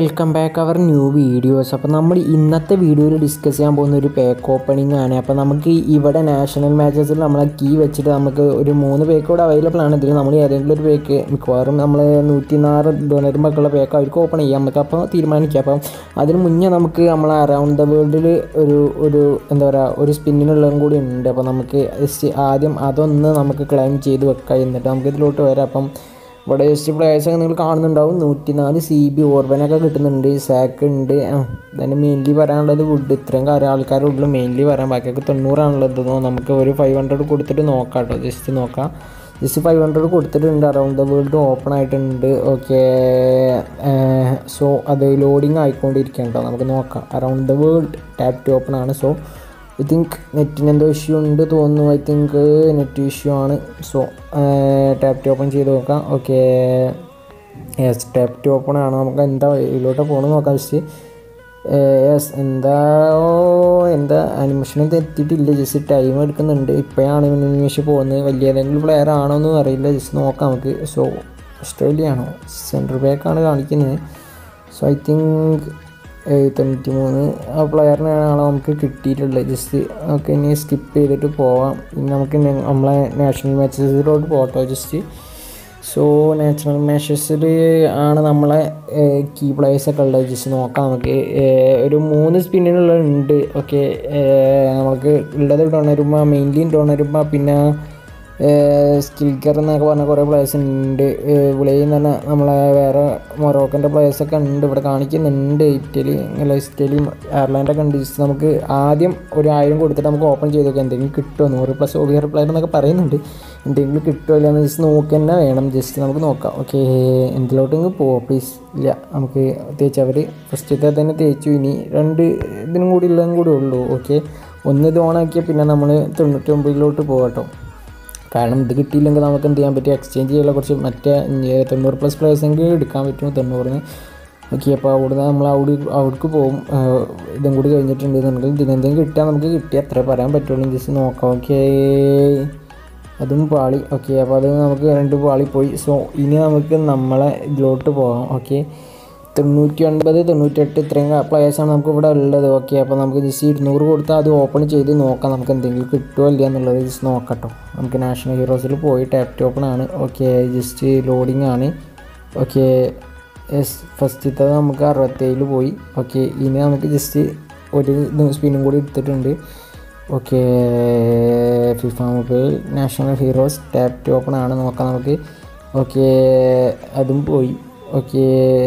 welcome back our new videos അപ്പോൾ നമ്മൾ ഇന്നത്തെ വീഡിയോയിൽ ഡിസ്കസ് ചെയ്യാൻ പോകുന്ന ഒരു പാക്ക് ഓപ്പണിംഗ് ആണ് അപ്പോൾ നമുക്ക് ഇവിടെ നാഷണൽ മാച്ചസിൽ നമ്മളെ കീ വെച്ചിട്ട് നമുക്ക് ഒരു മൂന്ന് പേക്ക് കൂടെ അവൈലബിൾ ആണ് ഇതിൽ നമ്മൾ ഏതെങ്കിലും ഒരു പേക്ക് മിക്കവാറും നമ്മൾ നൂറ്റി നാല് ഡോണറുമ്പൊക്കെയുള്ള പേക്ക് അവർക്ക് ഓപ്പൺ ചെയ്യാം നമുക്ക് അപ്പോൾ തീരുമാനിക്കാം അപ്പം അതിന് മുന്നേ നമുക്ക് നമ്മൾ അറൗണ്ട് ദ വേൾഡിൽ ഒരു ഒരു എന്താ പറയുക ഒരു സ്പിന്നിനുള്ളതും കൂടി ഉണ്ട് അപ്പോൾ നമുക്ക് ജസ്റ്റ് ആദ്യം അതൊന്ന് നമുക്ക് ക്ലൈം ചെയ്ത് വെക്കാം എന്നിട്ട് നമുക്ക് ഇതിലോട്ട് വരാം അപ്പം ഇവിടെ ജസ്റ്റ് പ്ലേയേഴ്സൊക്കെ നിങ്ങൾ കാണുന്നുണ്ടാവും നൂറ്റി നാല് സി ബി ഓർബനൊക്കെ കിട്ടുന്നുണ്ട് സാക്ക് ഉണ്ട് തന്നെ മെയിൻലി പറയാനുള്ളത് വുഡ് ഇത്രയും കാര്യം ആൾക്കാരുള്ളൂ മെയിൻലി പറയാൻ ബാക്കിയൊക്കെ തൊണ്ണൂറാണുള്ളത് നമുക്ക് ഒരു ഫൈവ് ഹൺഡ്രഡ് കൊടുത്തിട്ട് നോക്കാം കേട്ടോ ജസ്റ്റ് നോക്കാം ജസ്റ്റ് ഫൈവ് ഹൺഡ്രഡ് കൊടുത്തിട്ടുണ്ട് അറൗണ്ട് ദ വേൾഡ് ഓപ്പൺ ആയിട്ടുണ്ട് ഓക്കെ സോ അത് ലോഡിങ് ആയിക്കൊണ്ടിരിക്കുകയാണ് കേട്ടോ നമുക്ക് നോക്കാം around the world tap to open ആണ് സോ ഐ തിങ്ക് നെറ്റിന് എന്തോ ഇഷ്യൂ ഉണ്ട് തോന്നുന്നു ഐ തിങ്ക് നെറ്റ് ഇഷ്യൂ ആണ് സോ ടാപ്പ് ടു ഓപ്പൺ ചെയ്ത് നോക്കാം okay yes tap to open ആണ് നമുക്ക് എന്താ ഇതിലോട്ട് പോകണമെന്ന് നോക്കാം ജസ്റ്റ് യെസ് എന്താ എന്താ അനിമേഷനും തെറ്റിയിട്ടില്ല ജസ്റ്റ് ടൈം എടുക്കുന്നുണ്ട് ഇപ്പോഴാണ് അനിമേഷൻ പോകുന്നത് വലിയ ഏതെങ്കിലും പ്ലെയർ ആണോ എന്ന് അറിയില്ല ജസ്റ്റ് നോക്കാം നമുക്ക് സോ ഓസ്ട്രേലിയ ആണോ സെൻട്രൽ ബാക്കാണ് കാണിക്കുന്നത് സോ ഐ തിങ്ക് തൊണ്ണൂറ്റി മൂന്ന് ആ പ്ലെയറിനാണ് നമുക്ക് കിട്ടിയിട്ടുള്ളത് ജസ്റ്റ് നമുക്ക് ഇനി സ്കിപ്പ് ചെയ്തിട്ട് പോവാം ഇനി നമുക്ക് നമ്മളെ നാഷണൽ മാച്ചസിലോട്ട് പോട്ടോ ജസ്റ്റ് സോ നാഷണൽ മാച്ചസിൽ ആണ് നമ്മളെ കീ പ്ലേയേഴ്സൊക്കെ ഉള്ളത് ജസ്റ്റ് നോക്കാം നമുക്ക് ഒരു മൂന്ന് സ്പിന്നിനുള്ള ഉണ്ട് ഓക്കെ നമുക്ക് ഉള്ളത് ഡൊണരുമ്പ മെയിൻലി ഡൊണരുമ്പ പിന്നെ സ്കിൽക്കർ എന്നൊക്കെ പറഞ്ഞ കുറേ പ്ലേയേഴ്സ് ഉണ്ട് വിളയിൽ തന്നെ നമ്മളെ വേറെ മൊറോക്കൻ്റെ പ്ലേയേഴ്സൊക്കെ ഉണ്ട് ഇവിടെ കാണിക്കുന്നുണ്ട് ഇറ്റലി അല്ല ഇറ്റലി അയർലാൻഡൊക്കെ ഉണ്ട് ജസ്റ്റ് നമുക്ക് ആദ്യം ഒരു ആയിരം കൊടുത്തിട്ട് നമുക്ക് ഓപ്പൺ ചെയ്ത് നോക്കാം എന്തെങ്കിലും കിട്ടുമോ നൂറ് പ്ലസ് ഒവിയർ പ്ലെയർ എന്നൊക്കെ പറയുന്നുണ്ട് എന്തെങ്കിലും കിട്ടുമോ ഇല്ല എന്ന് ജസ്റ്റ് നോക്കി തന്നെ വേണം ജസ്റ്റ് നമുക്ക് നോക്കാം ഓക്കെ എന്തിലോട്ടെങ്കിൽ പോവാം പ്ലീസ് ഇല്ല നമുക്ക് തേച്ച് അവർ ഫസ്റ്റത്തെ തന്നെ തേച്ചു ഇനി രണ്ട് ഇതിനും കൂടി ഉള്ളതും കൂടി ഉള്ളൂ ഓക്കെ ഒന്ന് ഇത് ഓണാക്കിയാൽ പിന്നെ നമ്മൾ തൊണ്ണൂറ്റി ഒമ്പതിലോട്ട് പോകട്ടോ കാരണം ഇത് കിട്ടിയില്ലെങ്കിൽ നമുക്ക് എന്ത് ചെയ്യാൻ പറ്റും എക്സ്ചേഞ്ച് ചെയ്യാനുള്ള കുറച്ച് മറ്റേ തൊണ്ണൂറ് പ്ലസ് പ്ലേയേഴ്സെങ്കിലും എടുക്കാൻ പറ്റും തൊണ്ണൂറിന് ഓക്കെ അപ്പോൾ അവിടുന്ന് നമ്മൾ അവിടെ അവിടേക്ക് പോകും ഇതും കൂടി കഴിഞ്ഞിട്ടുണ്ടെന്നുണ്ടെങ്കിൽ ഇതിനെന്തെങ്കിലും കിട്ടിയാൽ നമുക്ക് കിട്ടിയാൽ അത്രേ പറയാൻ പറ്റുള്ളൂ ജസ്റ്റ് നോക്കാം ഓക്കെ അതും പാളി ഓക്കെ അപ്പോൾ അത് നമുക്ക് രണ്ട് പാളി പോയി സോ ഇനി നമുക്ക് നമ്മളെ ഇതിലോട്ട് പോകാം ഓക്കെ തൊണ്ണൂറ്റി ഒൻപത് തൊണ്ണൂറ്റെട്ട് ഇത്രയും പ്ലേയേഴ്സാണ് നമുക്ക് ഇവിടെ ഉള്ളത് ഓക്കെ അപ്പോൾ നമുക്ക് ജസ്റ്റ് ഇരുന്നൂറ് കൊടുത്താൽ അത് ഓപ്പൺ ചെയ്ത് നോക്കാം നമുക്ക് എന്തെങ്കിലും കിട്ടുമോ ഇല്ല എന്നുള്ളത് ജസ്റ്റ് നോക്കട്ടോ നമുക്ക് നാഷണൽ ഹീറോസിൽ പോയി ടാപ്പ് ഓപ്പൺ ആണ് ഓക്കെ ജസ്റ്റ് ലോഡിങ് ആണ് ഓക്കെ യെസ് ഫസ്റ്റത്തെ നമുക്ക് അറുപത്തേഴിൽ പോയി ഓക്കെ ഇനി നമുക്ക് ജസ്റ്റ് ഒരു സ്പിന്നും കൂടി എടുത്തിട്ടുണ്ട് okay FIFA mobile national heroes tap open ആണ് നോക്കാം നമുക്ക് ഓക്കെ അതും പോയി ഓക്കെ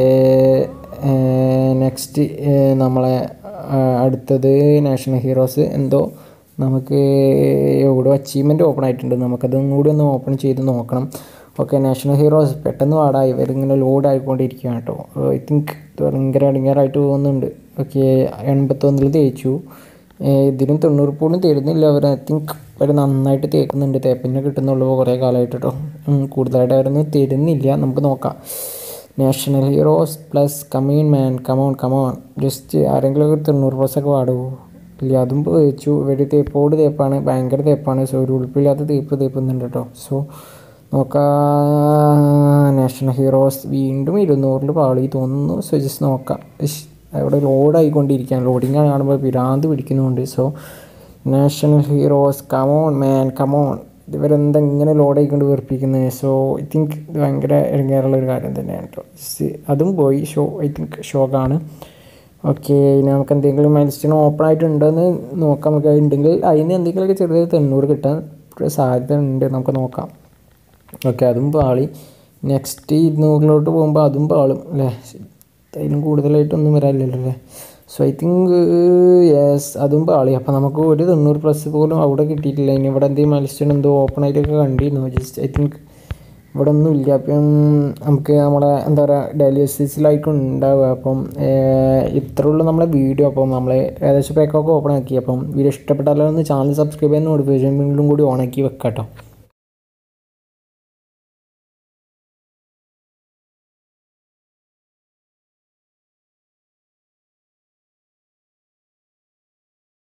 നെക്സ്റ്റ് നമ്മളെ അടുത്തത് നാഷണൽ ഹീറോസ് എന്തോ നമുക്ക് എവിടെ അച്ചീവ്മെൻറ്റ് ഓപ്പൺ ആയിട്ടുണ്ട് നമുക്കതും കൂടി ഒന്ന് ഓപ്പൺ ചെയ്ത് നോക്കണം ഓക്കെ നാഷണൽ ഹീറോസ് പെട്ടെന്ന് പാടായി ഇവരിങ്ങനെ ലോഡ് ആയിക്കൊണ്ടിരിക്കുകയാണ് കേട്ടോ ഐ തിങ്ക് ഭയങ്കര അടിങ്ങാറായിട്ട് പോകുന്നുണ്ട് ഓക്കെ എൺപത്തൊന്നിൽ തേച്ചു ഇതിനും തൊണ്ണൂറ് പോലും തരുന്നില്ല അവർ ഐ തിങ്ക് അവർ നന്നായിട്ട് തേക്കുന്നുണ്ട് തേപ്പിനെ കിട്ടുന്നുള്ളൂ കുറേ കാലമായിട്ട് കേട്ടോ കൂടുതലായിട്ട് അവരൊന്നും തരുന്നില്ല നമുക്ക് നോക്കാം national heroes plus come in man come on come on just ആരെങ്കിലും ഒരു തൊണ്ണൂറ് പ്ലസ് ഒക്കെ പാടുമോ ഇല്ല അതും വെച്ചു ഇവർ തേപ്പോട് തേപ്പാണ് ഭയങ്കര തേപ്പാണ് സോ ഒരു ഉൾപ്പില്ലാത്ത തേപ്പ് തേപ്പുന്നുണ്ട് കേട്ടോ സോ നോക്കാം നാഷണൽ ഹീറോസ് വീണ്ടും ഇരുന്നൂറിൽ പാളി തോന്നുന്നു സോ ജസ്റ്റ് നോക്കാം അവിടെ ലോഡായിക്കൊണ്ടിരിക്കുകയാണ് ലോഡിങ് കാണുമ്പോൾ പിരാന്ത് പിടിക്കുന്നുണ്ട് so national heroes come on man come on ഇവരെന്താ ഇങ്ങനെ ലോഡായിക്കൊണ്ട് വെറുപ്പിക്കുന്നത് സോ ഐ തിങ്ക് ഇത് ഭയങ്കര ഇറങ്ങിയാറുള്ള ഒരു കാര്യം തന്നെയാണ് കേട്ടോ അതും പോയി ഷോ ഐ തിങ്ക് ഷോക്കാണ് ഓക്കെ ഇനി നമുക്ക് എന്തെങ്കിലും മൈൽസ്റ്റോൺ ഓപ്പൺ ആയിട്ടുണ്ടെന്ന് നോക്കാം നമുക്ക് ഉണ്ടെങ്കിൽ അതിന് എന്തെങ്കിലുമൊക്കെ ചെറിയ തൊണ്ണൂറ് കിട്ടാൻ സാധ്യത ഉണ്ട് നമുക്ക് നോക്കാം ഓക്കെ അതും പാളി നെക്സ്റ്റ് ഇരുന്നൂറിലോട്ട് പോകുമ്പോൾ അതും പാളും അല്ലേ അതിലും കൂടുതലായിട്ടൊന്നും വരാനില്ലല്ലോ അല്ലേ സോ ഐ തിങ്ക് യെസ് അതും പാളി അപ്പോൾ നമുക്ക് ഒരു തൊണ്ണൂറ് പ്ലസ് പോലും അവിടെ കിട്ടിയിട്ടില്ല ഇനി ഇവിടെ എന്തെങ്കിലും മത്സ്യം എന്തോ ഓപ്പൺ ആയിട്ടൊക്കെ കണ്ടിരുന്നു ജസ്റ്റ് ഐ തിങ്ക് ഇവിടെ ഒന്നും ഇല്ല അപ്പം നമുക്ക് നമ്മുടെ എന്താ പറയുക ഡെയിലി എക്സസൈസിലായിരിക്കും ഉണ്ടാവുക അപ്പം ഇത്ര ഉള്ളൂ നമ്മളെ വീഡിയോ അപ്പം നമ്മൾ ഏകദേശം പേക്കൊക്കെ ഓപ്പൺ ആക്കി അപ്പം വീഡിയോ ഇഷ്ടപ്പെട്ടാലോ ഒന്ന് ചാനൽ സബ്സ്ക്രൈബ് ചെയ്യാൻ നോട്ടിഫിക്കേഷൻ വീണ്ടും കൂടി ഓൺ ആക്കി വെക്കാം കേട്ടോ